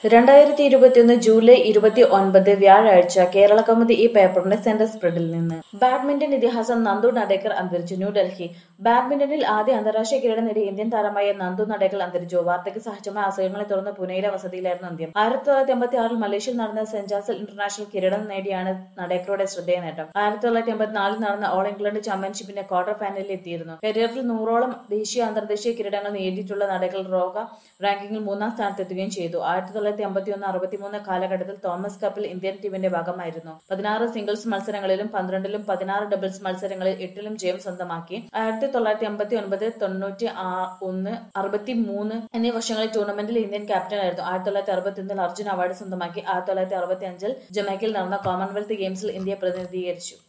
രണ്ടായിരത്തി ഇരുപത്തിയൊന്ന് ജൂലൈ ഇരുപത്തി ഒൻപത് വ്യാഴാഴ്ച കേരള കൗമുദി ഈ പേപ്പറിന്റെ സെന്റർ സ്പ്രെഡിൽ നിന്ന് ബാഡ്മിന്റൺ ഇതിഹാസം നന്ദു നടേക്കർ അന്തരിച്ചു ന്യൂഡൽഹി ബാഡ്മിന്റണിൽ ആദ്യ അന്താരാഷ്ട്രീയ കിരീടം നേടിയ ഇന്ത്യൻ താരമായ നന്ദു നടേക്കർ അന്തരിച്ചു വാർദ്ധക്യ സഹജമായ അസുഖങ്ങളെ തുടർന്ന് പുനെയിലെ വസതിയിലായിരുന്നു അന്ത്യം ആയിരത്തി തൊള്ളായിരത്തി അമ്പത്തി ആറിൽ മലേഷ്യയിൽ നടന്ന സെന്റ് ജാസൽ ഇന്റർനാഷണൽ കിരീടം നേടിയാണ് നടേക്കറുടെ ശ്രദ്ധേയ നേട്ടം ആയിരത്തി തൊള്ളായിരത്തി എൺപത്തിനാലിൽ നടന്ന ഓൾ ഇംഗ്ലണ്ട് ചാമ്പ്യൻഷിപ്പിന്റെ ക്വാർട്ടർ ഫൈനലിൽ എത്തിയിരുന്നു കരിയറിൽ നൂറോളം ദേശീയ അന്തർദേശീയ കിരീടങ്ങൾ നേടിയിട്ടുള്ള നടേക്കൽ റോഗ റാങ്കിങ്ങിൽ മൂന്നാം സ്ഥാനത്തെത്തുകയും ചെയ്തു ആയിരത്തി തൊള്ളായിരത്തി അമ്പത്തിയൊന്ന് അറുപത്തിമൂന്ന് കാലഘട്ടത്തിൽ തോമസ് കപ്പിൽ ഇന്ത്യൻ ടീമിന്റെ ഭാഗമായിരുന്നു പതിനാറ് സിംഗിൾസ് മത്സരങ്ങളിലും പന്ത്രണ്ടിലും പതിനാറ് ഡബിൾസ് മത്സരങ്ങളിൽ എട്ടിലും ജയം സ്വന്തമാക്കി ആയിരത്തി തൊള്ളായിരത്തി അമ്പത്തി ഒൻപത് തൊണ്ണൂറ്റി ആ- ഒന്ന് അറുപത്തി മൂന്ന് എന്നീ വർഷങ്ങളിൽ ടൂർണമെന്റിൽ ഇന്ത്യൻ ക്യാപ്റ്റനായിരുന്നു ആയിരത്തി തൊള്ളായിരത്തി അറുപത്തിയൊന്നിൽ അർജുൻ അവാർഡ് സ്വന്തമാക്കി ആയിരത്തി തൊള്ളായിരത്തി അറുപത്തി അഞ്ചിൽ ജമൈക്കയിൽ നടന്ന കോമൺവെൽത്ത് ഗെയിംസിൽ ഇന്ത്യയെ പ്രതിനിധീകരിച്ചു